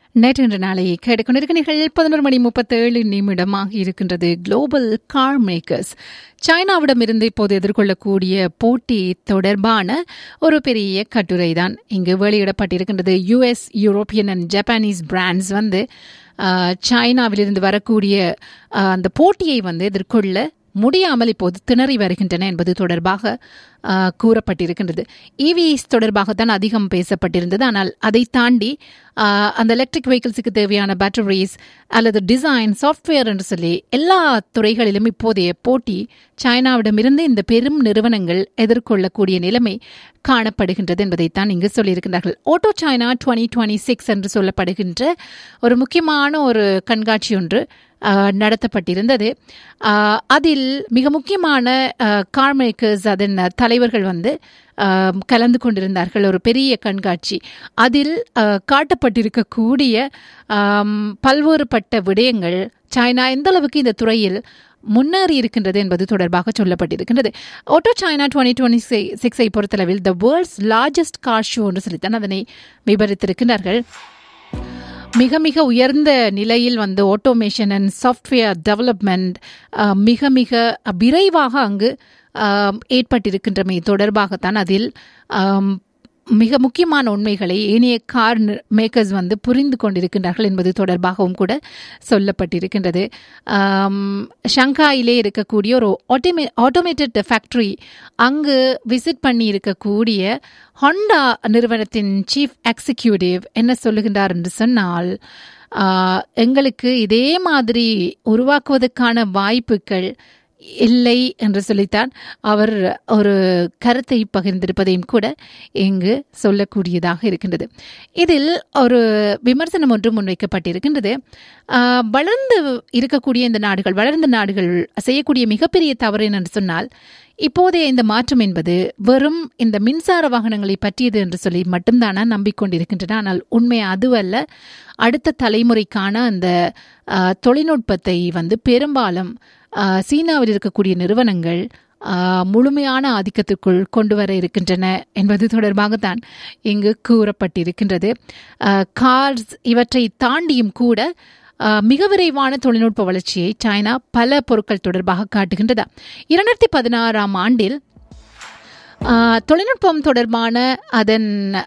நேற்று இன்று நாளை கேட்டுக்கொண்டிருக்கிறீர்கள் பதினோரு மணி முப்பத்தேழு நிமிடமாக இருக்கின்றது குளோபல் கார் மேக்கர்ஸ் சைனாவிடமிருந்து இப்போது எதிர்கொள்ளக்கூடிய போட்டி தொடர்பான ஒரு பெரிய கட்டுரை தான் இங்கு வெளியிடப்பட்டிருக்கின்றது US European and Japanese brands வந்து ஆஹ், சைனாவிலிருந்து வரக்கூடிய ஆஹ், அந்த போட்டியை வந்து எதிர்கொள்ள முடியாமல் இப்போது திணறி வருகின்றன என்பது தொடர்பாக ஆஹ், கூறப்பட்டிருக்கின்றது இவிஸ் தொடர்பாகத்தான் அதிகம் பேசப்பட்டிருந்தது ஆனால் அதை தாண்டி ஆஹ், அந்த எலக்ட்ரிக் வெஹிக்கிள்ஸுக்கு தேவையான பேட்டரிஸ் அல்லது டிசைன் சாஃப்ட்வேர் என்று சொல்லி எல்லா துறைகளிலும் இப்போதைய போட்டி சைனாவிடமிருந்து இந்த பெரும் நிறுவனங்கள் எதிர்கொள்ளக்கூடிய நிலைமை காணப்படுகின்றது என்பதைத்தான் இங்கு சொல்லியிருக்கிறார்கள் auto China twenty twenty six என்று சொல்லப்படுகின்ற ஒரு முக்கியமான ஒரு கண்காட்சி ஒன்று ஆஹ், நடத்தப்பட்டிருந்தது ஆஹ், அதில் மிக முக்கியமான கார் மேக்கர்ஸ் அதன் தலைவர்கள் வந்து ஆஹ், கலந்து கொண்டிருந்தார்கள் ஒரு பெரிய கண்காட்சி அதில் ஆஹ், காட்டப்பட்டிருக்கக்கூடிய ஆம், பல்வேறுபட்ட விடயங்கள் சைனா எந்த அளவுக்கு இந்த துறையில் முன்னேறி இருக்கின்றது என்பது தொடர்பாக சொல்லப்பட்டிருக்கின்றது ஓட்டோ சைனா டுவெண்ட்டி டுவெண்ட்டி சிக்ஸை பொறுத்தளவில் the world's largest car show என்று சொல்லித்தான் அதனை விவரித்திருக்கிறார்கள் மிக மிக உயர்ந்த நிலையில் வந்து ஆட்டோமேஷன் அண்ட் சாஃப்ட்வேர் டெவலப்மெண்ட் மிக மிக விரைவாக அங்கு ஆம், ஏற்பட்டிருக்கின்றமை தொடர்பாகத்தான் அதில் ஆம், மிக முக்கியமான உண்மைகளை ஏனைய கார் மேக்கர்ஸ் வந்து புரிந்து கொண்டிருக்கின்றார்கள் என்பது தொடர்பாகவும் கூட சொல்லப்பட்டிருக்கின்றது ஆம், ஷங்காயிலே இருக்கக்கூடிய ஒரு ஆட்டோமே ஆட்டோமேட்டட் ஃபேக்ட்ரி அங்கு விசிட் பண்ணி இருக்கக்கூடிய ஹொண்டா நிறுவனத்தின் சீஃப் எக்ஸிக்யூட்டிவ் என்ன சொல்லுகின்றார் என்று சொன்னால் ஆஹ், எங்களுக்கு இதே மாதிரி உருவாக்குவதற்கான வாய்ப்புகள் இல்லை என்று சொல்லித்தான் அவர் ஒரு கருத்தை பகிர்ந்திருப்பதையும் கூட இங்கு சொல்லக்கூடியதாக இருக்கின்றது இதில் ஒரு விமர்சனம் ஒன்று முன்வைக்கப்பட்டிருக்கின்றது ஆஹ், வளர்ந்து இருக்கக்கூடிய இந்த நாடுகள் வளர்ந்த நாடுகள் செய்யக்கூடிய மிகப்பெரிய தவறு என்று சொன்னால் இப்போதைய இந்த மாற்றம் என்பது வெறும் இந்த மின்சார வாகனங்களை பற்றியது என்று சொல்லி மட்டும்தானா நம்பிக்கொண்டிருக்கின்றன ஆனால் உண்மை அதுவல்ல அடுத்த தலைமுறைக்கான அந்த ஆஹ், தொழில்நுட்பத்தை வந்து பெரும்பாலும் ஆஹ், சீனாவில் இருக்கக்கூடிய நிறுவனங்கள் ஆஹ், முழுமையான ஆதிக்கத்திற்குள் கொண்டு வர இருக்கின்றன என்பது தொடர்பாகத்தான் இங்கு கூறப்பட்டிருக்கின்றது கார்ஸ் இவற்றை தாண்டியும் கூட ஆஹ், மிக விரைவான தொழில்நுட்ப வளர்ச்சியை சைனா பல பொருட்கள் தொடர்பாக காட்டுகின்றதா இரண்டாயிரத்தி பதினாறாம் ஆண்டில் ஆஹ், தொழில்நுட்பம் தொடர்பான அதன்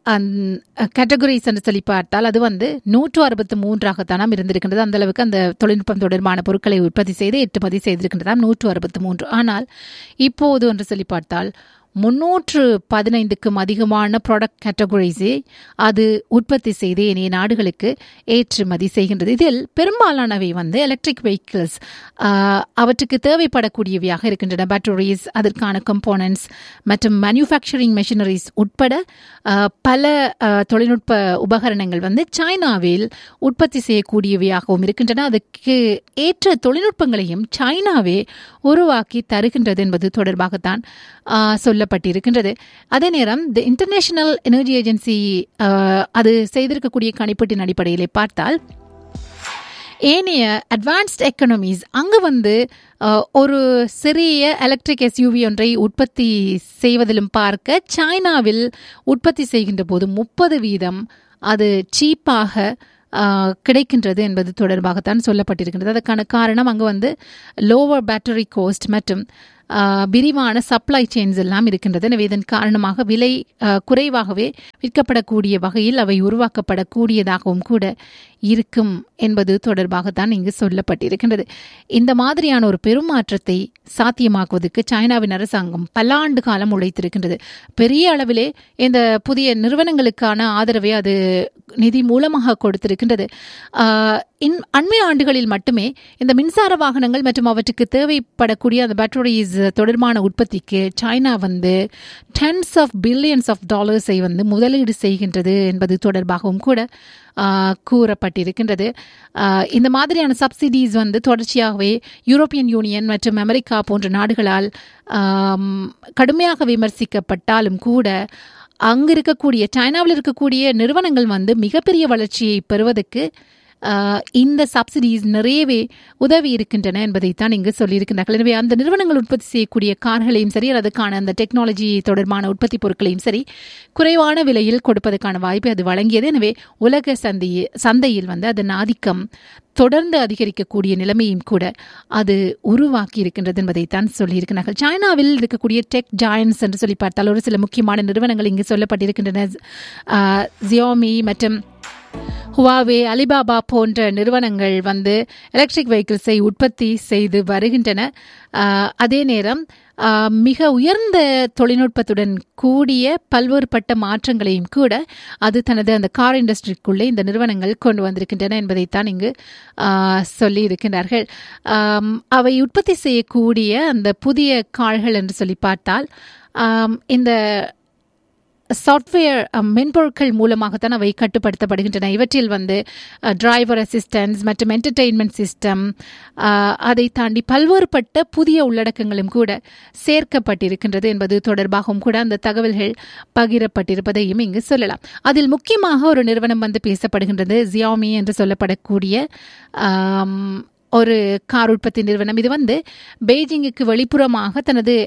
கேட்டகரிஸ் என்று சொல்லி பார்த்தால் அது வந்து நூற்று அறுபத்து மூன்றாகத்தானாம் இருந்திருக்கின்றது அந்த அளவுக்கு அந்த தொழில்நுட்பம் தொடர்பான பொருட்களை உற்பத்தி செய்து ஏற்றுமதி செய்திருக்கின்றதாம் நூற்று அறுபத்து மூன்று ஆனால் இப்போது என்று சொல்லி பார்த்தால் முன்னூற்று பதினைந்துக்கும் அதிகமான ப்ராடக்ட் கேட்டகரிஸை அது உற்பத்தி செய்து இனிய நாடுகளுக்கு ஏற்றுமதி செய்கின்றது இதில் பெரும்பாலானவை வந்து எலக்ட்ரிக் வெஹிக்கிள்ஸ் அவற்றுக்கு தேவைப்படக்கூடியவையாக இருக்கின்றன பேட்டரிஸ் அதற்கான கம்போனன்ட்ஸ் மற்றும் மேனுஃபேக்சரிங் மெஷினரிஸ் உட்பட ஆஹ், பல ஆஹ், தொழில்நுட்ப உபகரணங்கள் வந்து சைனாவில் உற்பத்தி செய்யக்கூடியவையாகவும் இருக்கின்றன அதுக்கு ஏற்ற தொழில்நுட்பங்களையும் சைனாவே உருவாக்கி தருகின்றது என்பது தொடர்பாகத்தான் ஆஹ், சொல்லப்பட்டிருக்கின்றது அதே நேரம் தி இன்டர்நேஷனல் எனர்ஜி ஏஜென்சி அது செய்திருக்கக்கூடிய கணிப்பீட்டின் அடிப்படையிலே பார்த்தால் ஏனைய அட்வான்ஸ்ட் எக்கனமிஸ் அங்கு வந்து அஹ், ஒரு சிறிய எலக்ட்ரிக் எஸ்யூவி ஒன்றை உற்பத்தி செய்வதிலும் பார்க்க சைனாவில் உற்பத்தி செய்கின்ற போது முப்பது வீதம் அது சீப்பாக ஆஹ், கிடைக்கின்றது என்பது தொடர்பாகத்தான் சொல்லப்பட்டிருக்கின்றது அதற்கான காரணம் அங்கு வந்து லோவர் பேட்டரி கோஸ்ட் மற்றும் ஆஹ், விரிவான சப்ளை செயின்ஸ் எல்லாம் இருக்கின்றது எனவே இதன் காரணமாக விலை ஆஹ், குறைவாகவே விற்கப்படக்கூடிய வகையில் அவை உருவாக்கப்படக்கூடியதாகவும் கூட இருக்கும் என்பது தொடர்பாகத்தான் இங்கு சொல்லப்பட்டிருக்கின்றது இந்த மாதிரியான ஒரு பெருமாற்றத்தை சாத்தியமாக்குவதற்கு சைனாவின் அரசாங்கம் பல ஆண்டு காலம் உழைத்திருக்கின்றது பெரிய அளவிலே இந்த புதிய நிறுவனங்களுக்கான ஆதரவை அது நிதி மூலமாக கொடுத்திருக்கின்றது ஆஹ், இன் அண்மை ஆண்டுகளில் மட்டுமே இந்த மின்சார வாகனங்கள் மற்றும் அவற்றுக்கு தேவைப்படக்கூடிய அந்த பேட்டரிஸ் தொடர்பான உற்பத்திக்கு சைனா வந்து டென்ஸ் ஆஃப் பில்லியன்ஸ் ஆஃப் டாலர்ஸை வந்து முதலீடு செய்கின்றது என்பது தொடர்பாகவும் கூட ஆஹ், கூறப்பட்டிருக்கின்றது ஆஹ், இந்த மாதிரியான சப்சிடிஸ் வந்து தொடர்ச்சியாகவே யூரோப்பியன் யூனியன் மற்றும் அமெரிக்கா போன்ற நாடுகளால் ஆம், கடுமையாக விமர்சிக்கப்பட்டாலும் கூட அங்கு இருக்கக்கூடிய சைனாவில் இருக்கக்கூடிய நிறுவனங்கள் வந்து மிகப்பெரிய வளர்ச்சியை பெறுவதற்கு ஆஹ், இந்த சப்சிடிஸ் நிறையவே உதவி இருக்கின்றன என்பதைத்தான் இங்கு சொல்லியிருக்கிறார்கள் எனவே அந்த நிறுவனங்கள் உற்பத்தி செய்யக்கூடிய கார்களையும் சரி அதுக்கான அந்த டெக்னாலஜி தொடர்பான உற்பத்தி பொருட்களையும் சரி குறைவான விலையில் கொடுப்பதற்கான வாய்ப்பை அது வழங்கியது எனவே உலக சந்தைய சந்தையில் வந்து அதன் ஆதிக்கம் தொடர்ந்து அதிகரிக்கக்கூடிய நிலைமையும் கூட அது உருவாக்கி இருக்கின்றது என்பதைத்தான் சொல்லியிருக்கிறார்கள் சைனாவில் இருக்கக்கூடிய டெக் ஜாயன்ஸ் என்று சொல்லி பார்த்தால் ஒரு சில முக்கியமான நிறுவனங்கள் இங்கு சொல்லப்பட்டிருக்கின்றன ஜியோமி மற்றும் ஹுவாவே அலிபாபா போன்ற நிறுவனங்கள் வந்து எலக்ட்ரிக் வெஹிக்கிள்ஸை உற்பத்தி செய்து வருகின்றன ஆஹ், அதே நேரம் ஆஹ், மிக உயர்ந்த தொழில்நுட்பத்துடன் கூடிய பல்வேறுபட்ட மாற்றங்களையும் கூட அது தனது அந்த கார் இண்டஸ்ட்ரிக்குள்ளே இந்த நிறுவனங்கள் கொண்டு வந்திருக்கின்றன என்பதைத்தான் இங்கு ஆஹ், சொல்லி இருக்கின்றார்கள் ஆம், அவை உற்பத்தி செய்யக்கூடிய அந்த புதிய கார்கள் என்று சொல்லி பார்த்தால் ஆம், இந்த சாஃப்ட்வேர் மென்பொருட்கள் மூலமாகத்தான் அவை கட்டுப்படுத்தப்படுகின்றன இவற்றில் வந்து டிரைவர் அசிஸ்டன்ஸ் மற்றும் என்டர்டெயின்மெண்ட் சிஸ்டம் அதை தாண்டி பல்வேறுபட்ட புதிய உள்ளடக்கங்களும் கூட சேர்க்கப்பட்டிருக்கின்றது என்பது தொடர்பாகவும் கூட அந்த தகவல்கள் பகிரப்பட்டிருப்பதையும் இங்கு சொல்லலாம் அதில் முக்கியமாக ஒரு நிறுவனம் வந்து பேசப்படுகின்றது ஜியாமி என்று சொல்லப்படக்கூடிய ஆம், ஒரு கார் உற்பத்தி நிறுவனம் இது வந்து பெய்ஜிங்குக்கு வெளிப்புறமாக தனது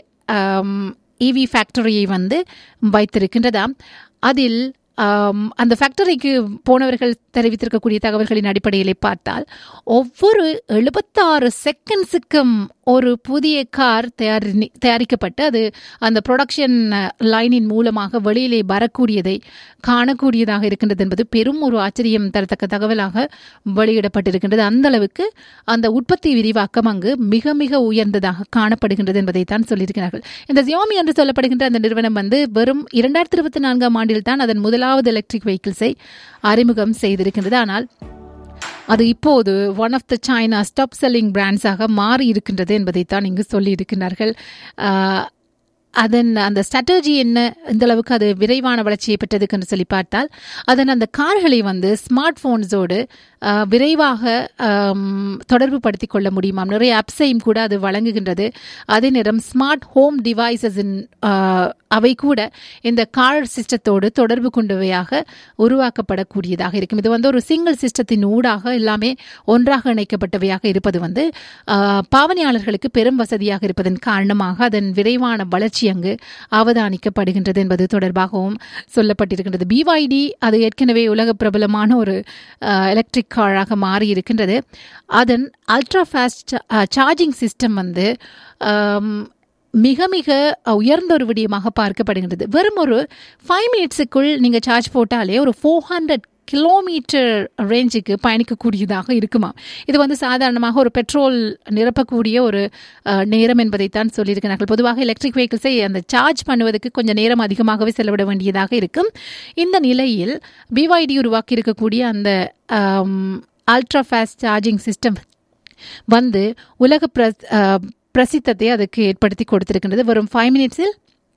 இவி ஃபேக்டரியை வந்து வைத்திருக்கின்றதாம் அதில் ஆம், அந்த ஃபேக்டரிக்கு போனவர்கள் தெரிவித்திருக்கக்கூடிய தகவல்களின் அடிப்படையிலே பார்த்தால் ஒவ்வொரு எழுபத்தாறு செகண்ட்ஸுக்கும் ஒரு புதிய கார் தயாரி தயாரிக்கப்பட்டு அது அந்த ப்ரொடக்ஷன் லைனின் மூலமாக வெளியிலே வரக்கூடியதை காணக்கூடியதாக இருக்கின்றது என்பது பெரும் ஒரு ஆச்சரியம் தரத்தக்க தகவலாக வெளியிடப்பட்டிருக்கின்றது அந்த அளவுக்கு அந்த உற்பத்தி விரிவாக்கம் அங்கு மிக மிக உயர்ந்ததாக காணப்படுகின்றது என்பதைத்தான் சொல்லியிருக்கிறார்கள் இந்த ஜியோமி என்று சொல்லப்படுகின்ற அந்த நிறுவனம் வந்து வெறும் இரண்டாயிரத்தி இருபத்தி நான்காம் ஆண்டில் தான் அதன் முதலாவது எலக்ட்ரிக் வெஹிக்கிள்ஸை அறிமுகம் செய்திருக்கின்றது ஆனால் அது இப்போது one of the China stop selling பிராண்ட்ஸாக மாறி இருக்கின்றது என்பதைத்தான் இங்கு சொல்லியிருக்கிறார்கள் ஆஹ், அதன் அந்த ஸ்ட்ராட்டஜி என்ன இந்த அளவுக்கு அது விரைவான வளர்ச்சியை பெற்றதுக்கு என்று சொல்லி பார்த்தால் அதன் அந்த கார்களை வந்து ஸ்மார்ட் போன்ஸோடு விரைவாக ஆம், தொடர்பு படுத்தி கொள்ள முடியுமாம் நிறைய ஆப்ஸையும் கூட அது வழங்குகின்றது அதே நேரம் ஸ்மார்ட் ஹோம் டிவைசஸின் அவை கூட இந்த கார் சிஸ்டத்தோடு தொடர்பு கொண்டவையாக உருவாக்கப்படக்கூடியதாக இருக்கும் இது வந்து ஒரு சிங்கிள் சிஸ்டத்தின் ஊடாக எல்லாமே ஒன்றாக இணைக்கப்பட்டவையாக இருப்பது வந்து ஆஹ், பாவனையாளர்களுக்கு பெரும் வசதியாக இருப்பதன் காரணமாக அதன் விரைவான வளர்ச்சி அங்கு அவதானிக்கப்படுகின்றது என்பது தொடர்பாகவும் சொல்லப்பட்டிருக்கின்றது பிவைடி அது ஏற்கனவே உலக பிரபலமான ஒரு எலக்ட்ரிக் காராக மாறி இருக்கின்றது அதன் அல்ட்ரா ஃபாஸ்ட் சார்ஜிங் சிஸ்டம் வந்து ஆம், மிக மிக உயர்ந்த ஒரு விடயமாக பார்க்கப்படுகின்றது வெறும் ஒரு ஃபைவ் மினிட்ஸுக்குள் நீங்கள் சார்ஜ் போட்டாலே ஒரு ஃபோர் ஹண்ட்ரட் கிலோமீட்டர் ரேஞ்சுக்கு பயணிக்கக்கூடியதாக இருக்குமா இது வந்து சாதாரணமாக ஒரு பெட்ரோல் நிரப்பக்கூடிய ஒரு அஹ், நேரம் என்பதைத்தான் சொல்லியிருக்கிறார்கள் பொதுவாக எலக்ட்ரிக் வெஹிக்கிள்ஸை அந்த சார்ஜ் பண்ணுவதற்கு கொஞ்சம் நேரம் அதிகமாகவே செலவிட வேண்டியதாக இருக்கும் இந்த நிலையில் பிவைடி உருவாக்கி இருக்கக்கூடிய அந்த அல்ட்ரா ஃபாஸ்ட் சார்ஜிங் சிஸ்டம் வந்து உலக பிரஸ் அஹ், பிரசித்தத்தை அதுக்கு ஏற்படுத்தி கொடுத்திருக்கின்றது வெறும் ஃபைவ் மினிட்ஸில்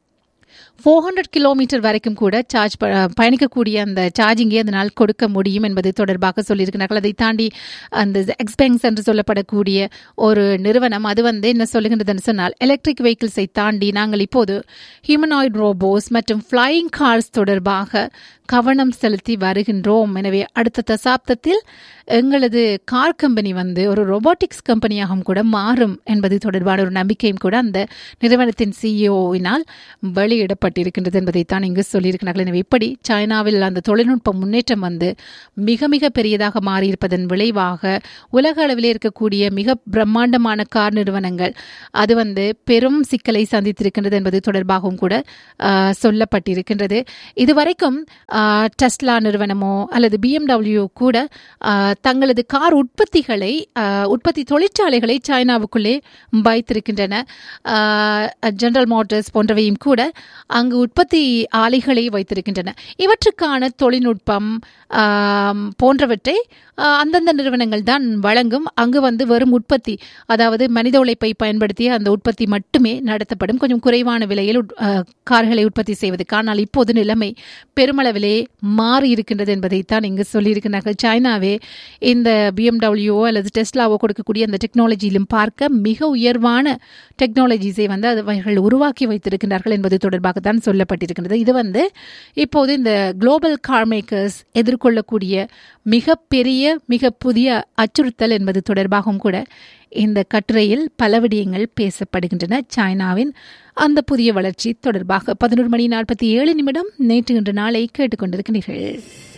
ஃபோர் ஹண்ட்ரட் கிலோமீட்டர் வரைக்கும் கூட சார்ஜ் ப- பயணிக்கக்கூடிய அந்த சார்ஜிங்கை அதனால் கொடுக்க முடியும் என்பது தொடர்பாக சொல்லியிருக்கிறார்கள் அதை தாண்டி அந்த எக்ஸ்பென்ஸ் என்று சொல்லப்படக்கூடிய ஒரு நிறுவனம் அது வந்து என்ன சொல்லுகின்றதுன்னு சொன்னால் எலக்ட்ரிக் வெஹிக்கிள்ஸை தாண்டி நாங்கள் இப்போது ஹியூமனாய்டு ரோபோஸ் மற்றும் ஃப்ளையிங் கார்ஸ் தொடர்பாக கவனம் செலுத்தி வருகின்றோம் எனவே அடுத்த தசாப்தத்தில் எங்களது கார் கம்பெனி வந்து ஒரு ரொபோட்டிக்ஸ் கம்பெனியாகவும் கூட மாறும் என்பது தொடர்பான ஒரு நம்பிக்கையும் கூட அந்த நிறுவனத்தின் சிஇஓவினால் வெளியிடப்பட்டிருக்கின்றது என்பதைத்தான் இங்கு சொல்லியிருக்கிறார்கள் எனவே இப்படி சைனாவில் அந்த தொழில்நுட்ப முன்னேற்றம் வந்து மிக மிக பெரியதாக மாறியிருப்பதன் விளைவாக உலக அளவிலே இருக்கக்கூடிய மிக பிரம்மாண்டமான கார் நிறுவனங்கள் அது வந்து பெரும் சிக்கலை சந்தித்திருக்கின்றது என்பது தொடர்பாகவும் கூட ஆஹ், சொல்லப்பட்டிருக்கின்றது இதுவரைக்கும் ஆஹ், டெஸ்லா நிறுவனமோ அல்லது பிஎம்டபிள்யூ கூட ஆஹ், தங்களது கார் உற்பத்திகளை ஆஹ், உற்பத்தி தொழிற்சாலைகளை சைனாவுக்குள்ளே வைத்திருக்கின்றன ஆஹ், ஜெனரல் மோட்டார்ஸ் போன்றவையும் கூட அங்கு உற்பத்தி ஆலைகளை வைத்திருக்கின்றன இவற்றுக்கான தொழில்நுட்பம் ஆம், போன்றவற்றை ஆஹ், அந்தந்த நிறுவனங்கள் தான் வழங்கும் அங்கு வந்து வெறும் உற்பத்தி அதாவது மனித உழைப்பை பயன்படுத்திய அந்த உற்பத்தி மட்டுமே நடத்தப்படும் கொஞ்சம் குறைவான விலையில் உட்- ஆஹ், கார்களை உற்பத்தி செய்வதற்கு ஆனால் இப்போது நிலைமை பெருமளவிலே மாறி இருக்கின்றது என்பதைத்தான் இங்கு சொல்லியிருக்கிறார்கள் சைனாவே இந்த பிஎம்டபிள்யூஓ அல்லது டெஸ்லாவோ கொடுக்கக்கூடிய அந்த டெக்னாலஜியிலும் பார்க்க மிக உயர்வான டெக்னாலஜிஸை வந்து அது அவர்கள் உருவாக்கி வைத்திருக்கிறார்கள் என்பது தொடர்பாக தான் சொல்லப்பட்டிருக்கின்றது இது வந்து இப்போது இந்த குளோபல் கார் மேக்கர்ஸ் எதிர்கொள்ளக்கூடிய மிகப்பெரிய மிக புதிய அச்சுறுத்தல் என்பது தொடர்பாகவும் கூட இந்த கட்டுரையில் பல விடயங்கள் பேசப்படுகின்றன சைனாவின் அந்த புதிய வளர்ச்சி தொடர்பாக பதினோரு மணி நாற்பத்தி ஏழு நிமிடம் நேற்று இன்று நாளை கேட்டுக்கொண்டிருக்கிறீர்கள்